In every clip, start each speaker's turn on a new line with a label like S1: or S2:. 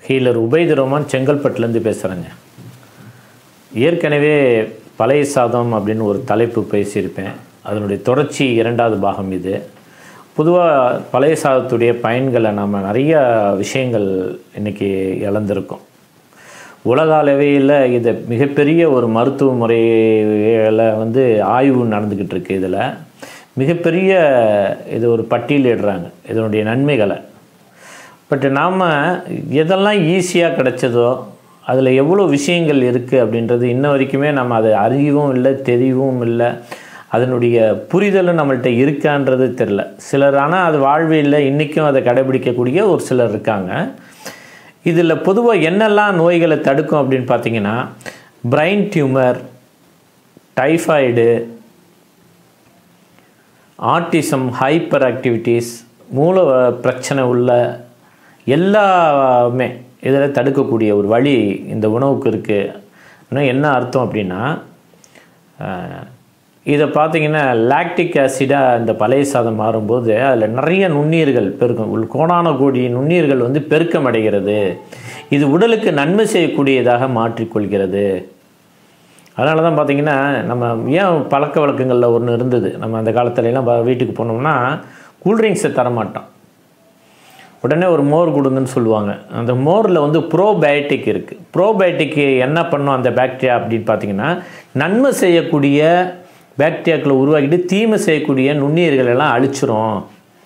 S1: healer Ubaid ரோமான் செங்கல்பட்டுலேருந்து பேசுகிறேங்க ஏற்கனவே பழைய சாதம் அப்படின்னு ஒரு தலைப்பு பேசியிருப்பேன் அதனுடைய தொடர்ச்சி இரண்டாவது பாகம் இது பொதுவாக பழைய சாதத்துடைய பயன்களை நம்ம நிறைய விஷயங்கள் இன்றைக்கி இழந்திருக்கோம் உலக அளவையில் இது மிகப்பெரிய ஒரு மருத்துவ முறையில் வந்து ஆய்வு நடந்துக்கிட்டு இருக்கு இதில் மிகப்பெரிய இது ஒரு பட்டியலிடுறாங்க இதனுடைய நன்மைகளை பட் நாம் எதெல்லாம் ஈஸியாக கிடைச்சதோ அதில் எவ்வளோ விஷயங்கள் இருக்குது அப்படின்றது இன்ன வரைக்குமே நம்ம அதை அறியவும் இல்லை தெரியவும் இல்லை அதனுடைய புரிதலும் நம்மள்ட்ட இருக்கான்றது தெரில சிலர் ஆனால் அது வாழ்வியலில் இன்றைக்கும் அதை கடைபிடிக்கக்கூடிய ஒரு சிலர் இருக்காங்க இதில் பொதுவாக என்னெல்லாம் நோய்களை தடுக்கும் அப்படின்னு பார்த்தீங்கன்னா brain tumour typhoid autism hyper activities மூல பிரச்சனை உள்ள எல்லாமே இதில் தடுக்கக்கூடிய ஒரு வழி இந்த உணவுக்கு இருக்குது இன்னும் என்ன அர்த்தம் அப்படின்னா இதை பார்த்தீங்கன்னா லாக்டிக் ஆசிடாக இந்த பழைய சாதம் மாறும்போது அதில் நிறைய நுண்ணீர்கள் பெருக்கும் உள் கோடான கோடி நுண்ணீர்கள் வந்து பெருக்கம் அடைகிறது இது உடலுக்கு நன்மை செய்யக்கூடியதாக மாற்றிக்கொள்கிறது அதனால தான் பார்த்தீங்கன்னா நம்ம ஏன் பழக்க வழக்கங்களில் ஒன்று இருந்தது நம்ம அந்த காலத்துலலாம் வீட்டுக்கு போனோம்னா கூல்ட்ரிங்க்ஸை தரமாட்டோம் உடனே ஒரு மோர் கொடுங்கன்னு சொல்லுவாங்க அந்த மோரில் வந்து ப்ரோபயோட்டிக் இருக்குது ப்ரோபயோட்டிக் என்ன பண்ணும் அந்த பாக்டீரியா அப்படின்னு பார்த்தீங்கன்னா நன்மை செய்யக்கூடிய பாக்டீரியாக்களை உருவாக்கிட்டு தீமை செய்யக்கூடிய நுண்ணுயிர்கள் எல்லாம் அழிச்சிரும்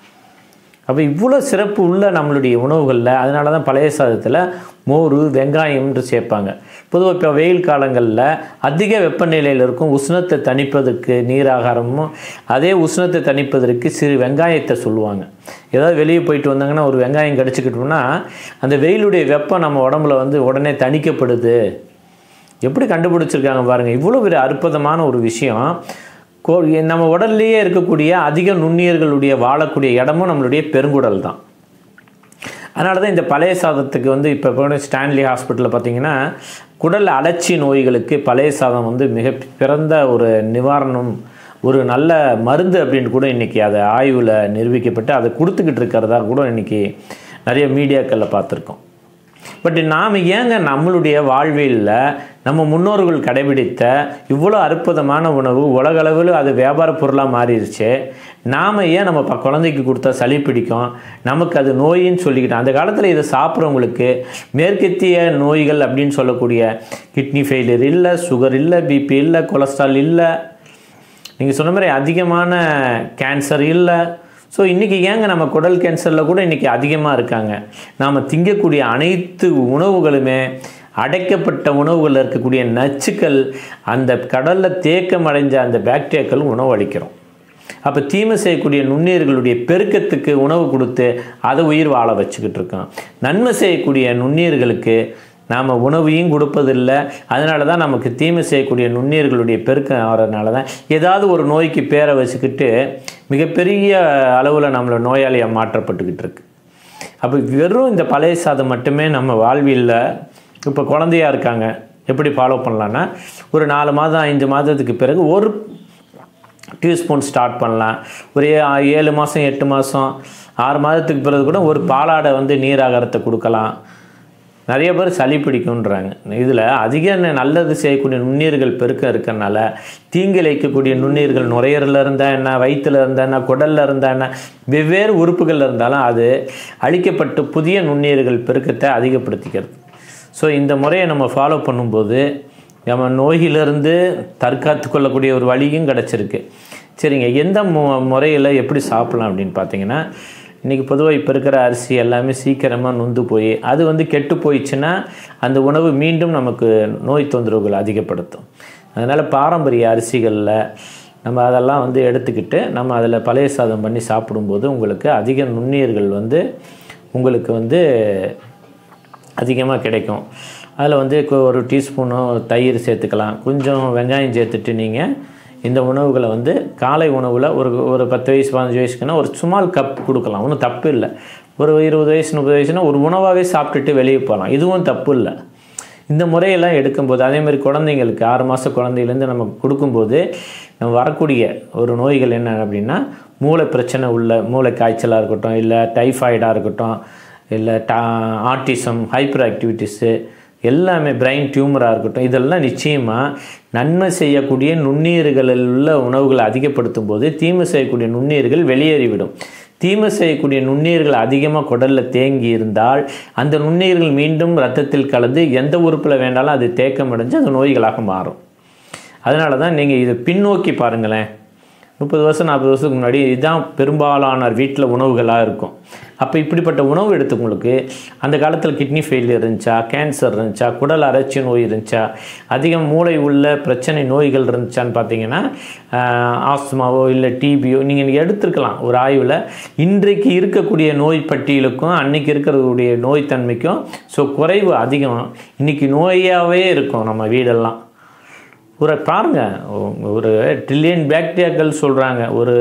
S1: அப்போ இவ்வளோ சிறப்பு உள்ள நம்மளுடைய உணவுகளில் அதனால தான் பழைய சாதத்தில் மோர் வெங்காயம்ன்று சேர்ப்பாங்க பொதுவாக இப்போ வெயில் காலங்களில் அதிக வெப்பநிலையில் இருக்கும் உஷ்ணத்தை தணிப்பதற்கு நீராகாரமும் அதே உஷ்ணத்தை தணிப்பதற்கு சிறு வெங்காயத்தை சொல்லுவாங்க ஏதாவது வெளியே போயிட்டு வந்தாங்கன்னா ஒரு வெங்காயம் கடிச்சிக்கிட்டோம்னா அந்த வெயிலுடைய வெப்பம் நம்ம உடம்புல வந்து உடனே தணிக்கப்படுது எப்படி கண்டுபிடிச்சிருக்காங்க பாருங்கள் இவ்வளோ பெரிய அற்புதமான ஒரு விஷயம் கோ நம்ம உடல்லையே இருக்கக்கூடிய அதிக நுண்ணியர்களுடைய வாழக்கூடிய இடமும் நம்மளுடைய பெருங்குடல் தான் அதனால தான் இந்த பழைய சாதத்துக்கு வந்து இப்போ போன ஸ்டான்லி ஹாஸ்பிட்டலில் பார்த்தீங்கன்னா குடல் அலட்சி நோய்களுக்கு பழைய சாதம் வந்து மிக பிறந்த ஒரு நிவாரணம் ஒரு நல்ல மருந்து அப்படின்னு கூட இன்றைக்கி அதை ஆய்வில் நிரூபிக்கப்பட்டு அதை கொடுத்துக்கிட்டு இருக்கிறதா கூட இன்றைக்கி நிறைய மீடியாக்களில் பார்த்துருக்கோம் பட் நாம் ஏங்க நம்மளுடைய வாழ்வியலில் நம்ம முன்னோர்கள் கடைபிடித்த இவ்வளோ அற்புதமான உணவு உலகளவில் அது வியாபார பொருளாக மாறிடுச்சு நாம் ஏன் நம்ம ப குழந்தைக்கு கொடுத்தா சளி பிடிக்கும் நமக்கு அது நோயின்னு சொல்லிக்கிட்டோம் அந்த காலத்தில் இதை சாப்பிட்றவங்களுக்கு மேற்கத்திய நோய்கள் அப்படின்னு சொல்லக்கூடிய கிட்னி ஃபெயிலியர் இல்லை சுகர் இல்லை பிபி இல்லை கொலஸ்ட்ரால் இல்லை நீங்கள் சொன்ன மாதிரி அதிகமான கேன்சர் இல்லை ஸோ இன்றைக்கி ஏங்க நம்ம குடல் கேன்சரில் கூட இன்றைக்கி அதிகமாக இருக்காங்க நாம் திங்கக்கூடிய அனைத்து உணவுகளுமே அடைக்கப்பட்ட உணவுகளில் இருக்கக்கூடிய நச்சுக்கள் அந்த கடலில் தேக்கம் அடைஞ்ச அந்த பாக்டீரியாக்கள் உணவு அளிக்கிறோம் அப்போ தீமை செய்யக்கூடிய நுண்ணீர்களுடைய பெருக்கத்துக்கு உணவு கொடுத்து அதை உயிர் வாழ வச்சுக்கிட்டு இருக்கோம் நன்மை செய்யக்கூடிய நுண்ணீர்களுக்கு நாம் உணவையும் கொடுப்பதில்லை அதனால தான் நமக்கு தீமை செய்யக்கூடிய நுண்ணீர்களுடைய பெருக்கம் ஆகிறதுனால தான் ஏதாவது ஒரு நோய்க்கு பேரை வச்சுக்கிட்டு மிகப்பெரிய அளவில் நம்மளை நோயாளியாக மாற்றப்பட்டுக்கிட்டு இருக்கு அப்போ வெறும் இந்த பழைய சாதம் மட்டுமே நம்ம வாழ்வியலில் இப்போ குழந்தையா இருக்காங்க எப்படி ஃபாலோ பண்ணலான்னா ஒரு நாலு மாதம் ஐந்து மாதத்துக்கு பிறகு ஒரு டீஸ்பூன் ஸ்டார்ட் பண்ணலாம் ஒரு ஏழு மாதம் எட்டு மாதம் ஆறு மாதத்துக்கு பிறகு கூட ஒரு பாலாடை வந்து நீராகாரத்தை கொடுக்கலாம் நிறைய பேர் சளி பிடிக்குன்றாங்க இதில் அதிக நல்லது செய்யக்கூடிய நுண்ணீர்கள் பெருக்கம் இருக்கிறனால தீங்கிழைக்கக்கூடிய நுண்ணீர்கள் நுரையீரலில் இருந்தால் என்ன வயிற்றில் இருந்தால் என்ன குடலில் இருந்தால் என்ன வெவ்வேறு உறுப்புகளில் இருந்தாலும் அது அழிக்கப்பட்டு புதிய நுண்ணீர்கள் பெருக்கத்தை அதிகப்படுத்திக்கிறது ஸோ இந்த முறையை நம்ம ஃபாலோ பண்ணும்போது நம்ம நோயிலிருந்து தற்காத்து கொள்ளக்கூடிய ஒரு வழியும் கிடச்சிருக்கு சரிங்க எந்த மு முறையில் எப்படி சாப்பிட்லாம் அப்படின்னு பார்த்தீங்கன்னா இன்றைக்கி பொதுவாக இப்போ இருக்கிற அரிசி எல்லாமே சீக்கிரமாக நொந்து போய் அது வந்து கெட்டு போயிடுச்சுன்னா அந்த உணவு மீண்டும் நமக்கு நோய் தொந்தரவுகள் அதிகப்படுத்தும் அதனால் பாரம்பரிய அரிசிகளில் நம்ம அதெல்லாம் வந்து எடுத்துக்கிட்டு நம்ம அதில் பழைய சாதம் பண்ணி சாப்பிடும்போது உங்களுக்கு அதிக நுண்ணீர்கள் வந்து உங்களுக்கு வந்து அதிகமாக கிடைக்கும் அதில் வந்து ஒரு டீஸ்பூனோ தயிர் சேர்த்துக்கலாம் கொஞ்சம் வெங்காயம் சேர்த்துட்டு நீங்கள் இந்த உணவுகளை வந்து காலை உணவில் ஒரு ஒரு பத்து வயசு பதினஞ்சு வயசுக்குன்னா ஒரு சுமால் கப் கொடுக்கலாம் ஒன்றும் தப்பு இல்லை ஒரு இருபது வயசு முப்பது வயசுனா ஒரு உணவாகவே சாப்பிட்டுட்டு வெளியே போகலாம் இதுவும் தப்பு இல்லை இந்த முறையெல்லாம் எடுக்கும்போது அதே மாதிரி குழந்தைங்களுக்கு ஆறு மாத குழந்தையிலேருந்து நம்ம கொடுக்கும்போது நம்ம வரக்கூடிய ஒரு நோய்கள் என்ன அப்படின்னா மூளை பிரச்சனை உள்ள மூளை காய்ச்சலாக இருக்கட்டும் இல்லை டைஃபாய்டாக இருக்கட்டும் இல்லை டா ஆட்டிசம் ஹைப்பர் ஆக்டிவிட்டிஸு எல்லாமே பிரெயின் டியூமராக இருக்கட்டும் இதெல்லாம் நிச்சயமாக நன்மை செய்யக்கூடிய நுண்ணுயிர்களில் உள்ள உணவுகளை அதிகப்படுத்தும் போது தீமை செய்யக்கூடிய நுண்ணுயிர்கள் வெளியேறிவிடும் தீமை செய்யக்கூடிய நுண்ணுயிர்கள் அதிகமாக குடலில் தேங்கி இருந்தால் அந்த நுண்ணுயிர்கள் மீண்டும் ரத்தத்தில் கலந்து எந்த உறுப்பில் வேண்டாலும் அது தேக்கம் அடைஞ்சு அது நோய்களாக மாறும் அதனால தான் நீங்கள் இதை பின்னோக்கி பாருங்களேன் முப்பது வருஷம் நாற்பது வருஷத்துக்கு முன்னாடி இதுதான் பெரும்பாலான வீட்டில் உணவுகளாக இருக்கும் அப்போ இப்படிப்பட்ட உணவு எடுத்தவங்களுக்கு அந்த காலத்தில் கிட்னி ஃபெயிலியர் இருந்துச்சா கேன்சர் இருந்துச்சா குடல் அரைச்சி நோய் இருந்துச்சா அதிகம் மூளை உள்ள பிரச்சனை நோய்கள் இருந்துச்சான்னு பார்த்தீங்கன்னா ஆஸ்துமாவோ இல்லை டிபியோ நீங்கள் எடுத்திருக்கலாம் ஒரு ஆய்வில் இன்றைக்கு இருக்கக்கூடிய நோய் பட்டியலுக்கும் அன்னைக்கு இருக்கிறதுடைய நோய் தன்மைக்கும் ஸோ குறைவு அதிகம் இன்றைக்கி நோயாகவே இருக்கும் நம்ம வீடெல்லாம் ஒரு பாருங்க ஒரு ட்ரில்லியன் பாக்டீரியாக்கள் சொல்கிறாங்க ஒரு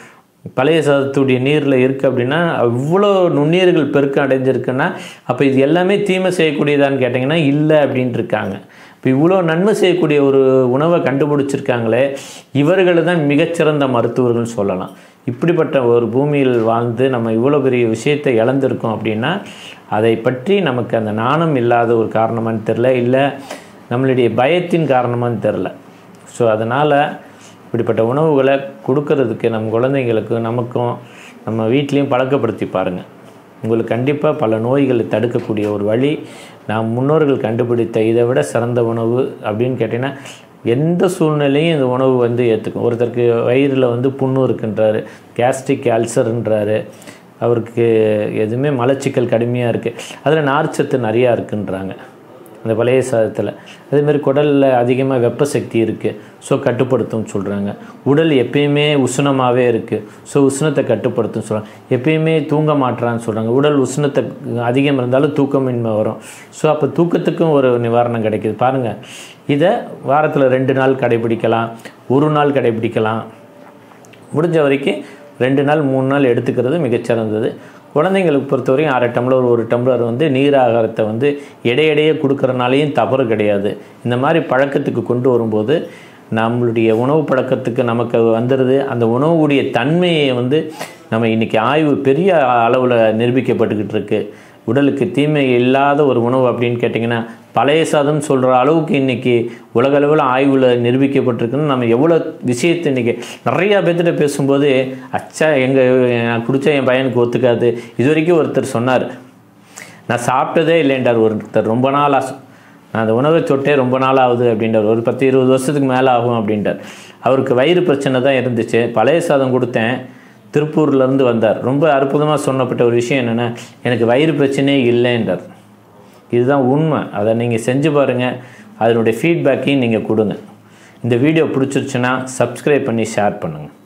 S1: பழைய சாதத்துடைய நீரில் இருக்குது அப்படின்னா அவ்வளோ நுண்ணுயிர்கள் பெருக்கம் அடைஞ்சிருக்குன்னா அப்போ இது எல்லாமே தீமை செய்யக்கூடியதான்னு கேட்டிங்கன்னா இல்லை அப்படின்ட்டு இருக்காங்க இப்போ இவ்வளோ நன்மை செய்யக்கூடிய ஒரு உணவை கண்டுபிடிச்சிருக்காங்களே இவர்கள் தான் மிகச்சிறந்த மருத்துவர்கள் சொல்லலாம் இப்படிப்பட்ட ஒரு பூமியில் வாழ்ந்து நம்ம இவ்வளோ பெரிய விஷயத்தை இழந்திருக்கோம் அப்படின்னா அதை பற்றி நமக்கு அந்த நாணம் இல்லாத ஒரு காரணமான்னு தெரில இல்லை நம்மளுடைய பயத்தின் காரணமான்னு தெரில ஸோ அதனால் இப்படிப்பட்ட உணவுகளை கொடுக்கறதுக்கு நம்ம குழந்தைங்களுக்கு நமக்கும் நம்ம வீட்லேயும் பழக்கப்படுத்தி பாருங்கள் உங்களுக்கு கண்டிப்பாக பல நோய்களை தடுக்கக்கூடிய ஒரு வழி நாம் முன்னோர்கள் கண்டுபிடித்த இதை விட சிறந்த உணவு அப்படின்னு கேட்டிங்கன்னா எந்த சூழ்நிலையும் இந்த உணவு வந்து ஏற்றுக்கும் ஒருத்தருக்கு வயிறில் வந்து புண்ணு இருக்குன்றாரு கேஸ்ட்ரிக் அல்சர்ன்றாரு அவருக்கு எதுவுமே மலச்சிக்கல் கடுமையாக இருக்குது அதில் நார்ச்சத்து நிறையா இருக்குன்றாங்க அந்த பழைய சாதத்தில் அதேமாதிரி குடலில் அதிகமாக வெப்ப சக்தி இருக்குது ஸோ கட்டுப்படுத்தும் சொல்கிறாங்க உடல் எப்பயுமே உஷ்ணமாகவே இருக்குது ஸோ உஷ்ணத்தை கட்டுப்படுத்தும் சொல்கிறாங்க எப்பயுமே தூங்க மாட்டுறான்னு சொல்கிறாங்க உடல் உஷ்ணத்தை அதிகம் இருந்தாலும் தூக்கமின்மை வரும் ஸோ அப்போ தூக்கத்துக்கும் ஒரு நிவாரணம் கிடைக்கிது பாருங்கள் இதை வாரத்தில் ரெண்டு நாள் கடைபிடிக்கலாம் ஒரு நாள் கடைபிடிக்கலாம் முடிஞ்ச வரைக்கும் ரெண்டு நாள் மூணு நாள் எடுத்துக்கிறது மிகச்சிறந்தது குழந்தைங்களுக்கு பொறுத்தவரையும் அரை டம்ளர் ஒரு டம்ளர் வந்து நீர் ஆகாரத்தை வந்து இடையிடையே கொடுக்குறனாலையும் தவறு கிடையாது இந்த மாதிரி பழக்கத்துக்கு கொண்டு வரும்போது நம்மளுடைய உணவு பழக்கத்துக்கு நமக்கு வந்துடுது அந்த உணவுடைய தன்மையை வந்து நம்ம இன்றைக்கி ஆய்வு பெரிய அளவில் நிரூபிக்கப்பட்டுக்கிட்டு இருக்கு உடலுக்கு தீமை இல்லாத ஒரு உணவு அப்படின்னு கேட்டிங்கன்னா பழைய சாதம் சொல்கிற அளவுக்கு இன்றைக்கி உலகளவில் ஆய்வில் நிரூபிக்கப்பட்டிருக்குன்னு நம்ம எவ்வளோ விஷயத்தை இன்றைக்கி நிறையா பேர்த்திட்ட பேசும்போது அச்சா எங்கள் நான் குடித்தா என் பையனுக்கு ஒத்துக்காது இது வரைக்கும் ஒருத்தர் சொன்னார் நான் சாப்பிட்டதே இல்லைன்றார் ஒருத்தர் ரொம்ப நாளாக நான் அந்த உணவை சொட்டே ரொம்ப நாள் ஆகுது அப்படின்றார் ஒரு பத்து இருபது வருஷத்துக்கு மேலே ஆகும் அப்படின்றார் அவருக்கு வயிறு பிரச்சனை தான் இருந்துச்சு பழைய சாதம் கொடுத்தேன் திருப்பூர்லேருந்து வந்தார் ரொம்ப அற்புதமாக சொன்னப்பட்ட ஒரு விஷயம் என்னென்னா எனக்கு வயிறு பிரச்சனையே இல்லைன்றார் இதுதான் உண்மை அதை நீங்கள் செஞ்சு பாருங்கள் அதனுடைய ஃபீட்பேக்கையும் நீங்கள் கொடுங்க இந்த வீடியோ பிடிச்சிருச்சுன்னா சப்ஸ்கிரைப் பண்ணி ஷேர் பண்ணுங்கள்